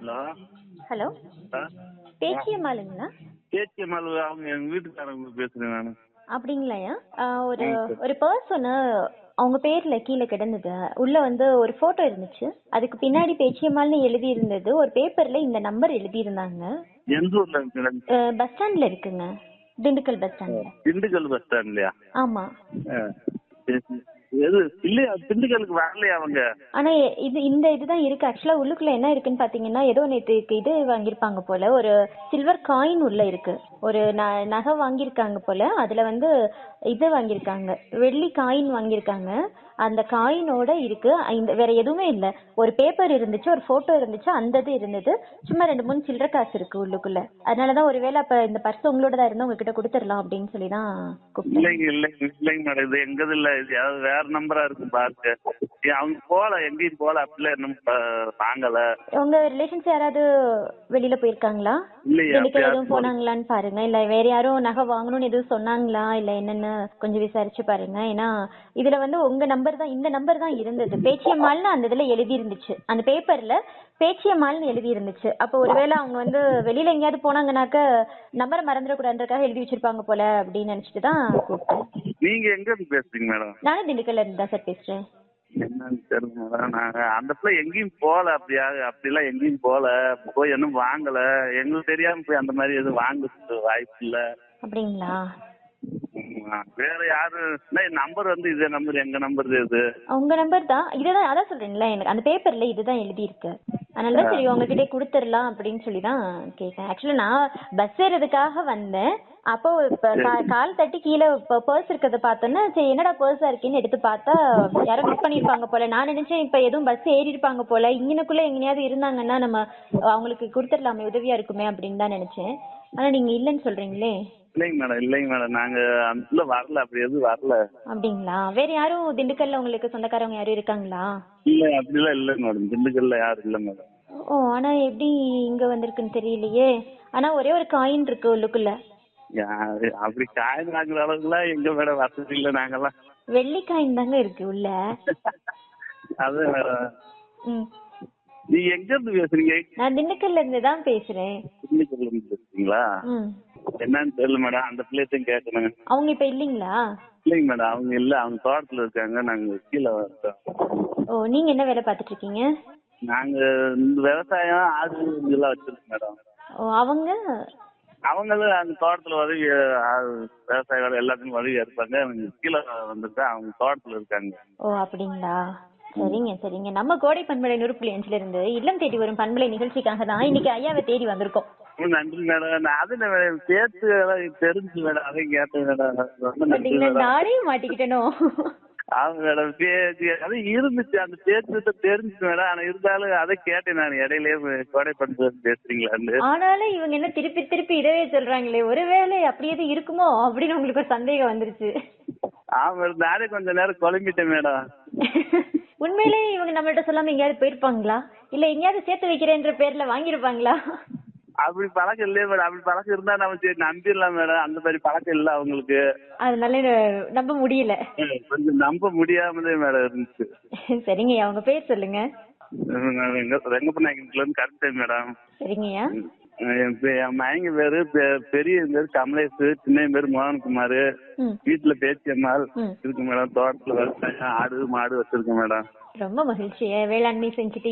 Hello hello பேச்சியம்மாளுங்களா Pechiammal அவங்க எங்க வீட்டுக்காரங்க பேசுறேன் நான் அப்படிங்களாயா ஆ, ஒரு ஒரு பர்சன் அவங்க பேர்ல கீழே கிடந்தது உள்ள வந்து ஒரு போட்டோ இருந்துச்சு அதுக்கு பின்னாடி பேச்சியம்மாள்னு எழுதி இருந்தது ஒரு பேப்பர்ல இந்த நம்பர் எழுதி இருந்தாங்க எந்த ஊர்ல இருக்கு பஸ் ஸ்டாண்ட்ல இருக்குங்க திண்டுக்கல் பஸ் ஸ்டாண்ட்ல திண்டுக்கல் பஸ் ஸ்டாண்ட்லயா ஆமா எது இல்லையா திண்டுக்கலுக்கு வரலையா அவங்க ஆனா எ- இது இந்த இதுதான் இருக்கு ஆக்சுவலா உள்ளுக்குள்ள என்ன இருக்குன்னு பாத்தீங்கன்னா ஏதோ நேத்துக்கு இது வாங்கியிருப்பாங்க போல ஒரு சில்வர் காயின் உள்ள இருக்கு ஒரு ந- நகை வாங்கியிருக்காங்க போல அதுல வந்து இது வாங்கியிருக்காங்க வெள்ளி காயின் வாங்கியிருக்காங்க அந்த காயினோட இருக்கு இந்த வேற எதுவுமே இல்ல ஒரு பேப்பர் இருந்துச்சு ஒரு போட்டோ இருந்துச்சு அந்த இது இருந்தது சும்மா ரெண்டு மூணு சில்லற காசு இருக்கு உள்ளுக்குள்ள அதனாலதான் ஒருவேளை அப்ப இந்த பர்ஸ் உங்களோட தான் இருந்தா உங்ககிட்ட கொடுத்துடலாம் அப்படின்னு சொல்லி தான் கூப்பிட்டேன் இல்லைங்க இல்லைங்க இல்லைங்க மேடம் இது எங்கது இல்ல இது யாவது வேற நம்பரா இருக்கும் பாருங்க ஏன் அவங்க போல எங்கேயும் போல அப்படிலாம் இன்னும் ப- வாங்கல உங்க ரிலேஷன்ஸ் யாராவது வெளியில போயிருக்காங்களா இல்லையா திண்டுக்கல் அப்ப எதுவும் போனாங்களான்னு பாருங்க இல்ல வேற யாரும் நகை வாங்கணும்னு எதுவும் சொன்னாங்களா இல்ல என்னன்னு கொஞ்சம் விசாரிச்சு பாருங்க ஏன்னா இதுல வந்து உங்க நம்பர் தான் இந்த நம்பர் தான் இருந்தது பேச்சியம்மாள்னு அந்த இதுல எழுதி இருந்துச்சு அந்த பேப்பர்ல பேச்சியம்மாள்னு எழுதி இருந்துச்சு அப்போ ஒருவேளை அவங்க வந்து வெளியில எங்கேயாவது போனாங்கனாக்க நம்பரை மறந்துடக்கூடாதுன்றதுக்காக எழுதி வச்சிருப்பாங்க போல அப்படின்னு நினைச்சிட்டு தான் கூப்பிட்டேன் நீங்க எங்க இருந்து பேசுறீங்க மேடம் நானும் திண்டுக்கல்ல இருந்து தான் சார் பேசுறேன் என்னன்னு தெரியல மேடம் நாங்க அந்த பிள்ளை எங்கேயும் போல அப்படியா அப்படிலாம் எங்கேயும் போல போய் இன்னும் வாங்கல எங்களுக்கு தெரியாம போய் அந்த மாதிரி எதுவும் வாங்குறதுக்கு வாய்ப்பு இல்ல அப்படிங்களா ஆமா. வேற யாரு நம்பர் வந்து இதே நம்பர் எங்க நம்பர் இது உங்க நம்பர் தான் இதுதான் அதான் சொல்றேன்ல எனக்கு அந்த பேப்பர்ல இதுதான் எழுதி இருக்கு அதனால தான் சரி உங்ககிட்ட கொடுத்துடலாம் அப்படின்னு சொல்லி தான் கேட்டேன் ஆக்சுவலா நான் பஸ் ஏறதுக்காக வந்தேன் அப்போ இப்ப கா- கால் தட்டி கீழே பர்ஸ் இருக்கிறத பார்த்தோன்னா சரி என்னடா பர்ஸா இருக்கேன்னு எடுத்து பார்த்தா யாரோ மிஸ் பண்ணிருப்பாங்க போல நான் நினைச்சேன் இப்ப எதுவும் பஸ் ஏறி இருப்பாங்க போல இங்கனக்குள்ள எங்கேயாவது இருந்தாங்கன்னா நம்ம அவங்களுக்கு கொடுத்துடலாமே உதவியா இருக்குமே அப்படின்னு தான் நினைச்சேன் ஆனா நீங்க இல்லைன்னு சொல்றீங்களே இல்லைங்க மேடம் இல்லைங்க மேடம் நாங்க அந்த பிள்ளை வரல அப்படி எதுவும் வரல அப்படிங்களா வேற யாரும் திண்டுக்கல்ல உங்களுக்கு சொந்தக்காரவங்க யாரும் இருக்காங்களா இல்ல அப்படிலாம் இல்ல மேடம் திண்டுக்கல்ல யாரும் இல்ல மேடம் ஓ ஆனா எப்படி இங்க வந்திருக்குன்னு தெரியலையே ஆனா ஒரே ஒரு காயின் இருக்கு உள்ளுக்குள்ள யாரு அப்படி காயின் வாங்குற அளவுக்குலாம் எங்க மேடம் வசதி இல்ல நாங்கெல்லாம் வெள்ளி காயின் தாங்க இருக்கு உள்ள அது மேடம் ம் நீங்க எங்க இருந்து பேசுறீங்க நான் திண்டுக்கல்ல இருந்து தான் பேசுறேன் திண்டுக்கல்ல இருந்து பேசுறீங்களா ம் என்னன்னு தெரியல மேடம் அந்த பிள்ளையத்தையும் கேட்கணும் அவங்க இப்ப இல்லைங்களா இல்லைங்க மேடம் அவங்க இல்ல அவங்க தோட்டத்துல இருக்காங்க நாங்க கீழே இருக்கோம் ஓ நீங்க என்ன வேலை பார்த்துட்டு இருக்கீங்க நாங்க இந்த விவசாயம் ஆடு இதெல்லாம் வச்சிருக்கோம் மேடம் ஓ அவங்க அவங்களும் அந்த தோட்டத்துல உதவி ஆ- விவசாய வேலை எல்லாத்துக்கும் உதவியா இருப்பாங்க அவங்க கீழே வந்துட்டு அவங்க தோட்டத்துல இருக்காங்க ஓ அப்படிங்களா சரிங்க சரிங்க நம்ம கோடை பண்பலை நூறு புள்ளி அஞ்சுல இருந்து இல்லம் தேடி வரும் பண்பலை நிகழ்ச்சிக்காக தான் இன்னைக்கு ஐயாவை தேடி வந்திருக்கோம் ரொம்ப நன்றி மேடம் நான் அது என்ன மேடம் பேச்சு எல்லாம் தெரிஞ்சு மேடம் அதையும் கேட்டேன் மேடம் ரொம்ப நன்றி பாத்தீங்களா மேடம் நானே மாட்டிக்கிட்டனோ ஆமா மேடம் பேச்சு அது இருந்துச்சு அந்த பேச்சு கிட்ட தெரிஞ்சுச்சு மேடம் ஆனா இருந்தாலும் அதை கேட்டேன் நான் இடையிலேயே கொடை பண்ணி பேசுறீங்களான்னு ஆனாலும் இவங்க என்ன திருப்பி திருப்பி இதவே சொல்றாங்களே ஒருவேளை அப்படி எதுவும் இருக்குமோ அப்படின்னு உங்களுக்கு ஒரு சந்தேகம் வந்துருச்சு ஆமா மேடம் நானே கொஞ்ச நேரம் குழம்பிட்டேன் மேடம் உண்மையிலே இவங்க நம்மள்ட்ட சொல்லாம எங்கேயாவது போயிருப்பாங்களா இல்ல எங்கேயாவது சேர்த்து வைக்கிறேன்ற பேர்ல வாங்கியிருப்பாங்களா அப்படி பழக்கம் இல்லையே மேடம் அப்படி பழக்கம் இருந்தா நம்ம சரி நம்பிடலாம் மேடம் அந்த மாதிரி பழக்கம் இல்லை அவங்களுக்கு அதனால நம்ப முடியல கொஞ்சம் நம்ப முடியாமலே மேடம் இருந்துச்சு சரிங்கய்யா உங்க பேர் சொல்லுங்க ரெங்கப்பநாயகத்துல இருந்து கரெக்ட் மேடம் சரிங்கய்யா என் பே- என் மயங்க பேரு பெ- பெரிய பேர் கமலேஷ் சின்ன பேர் மோகன்குமார் ம் வீட்டுல பேச்சியம்மாள் ம் இருக்கு மேடம் தோட்டத்துல விவசாயம் ஆடு மாடு வச்சிருக்கேன் மேடம் ரொம்ப மகிழ்ச்சி வேளாண்மை செஞ்சுட்டு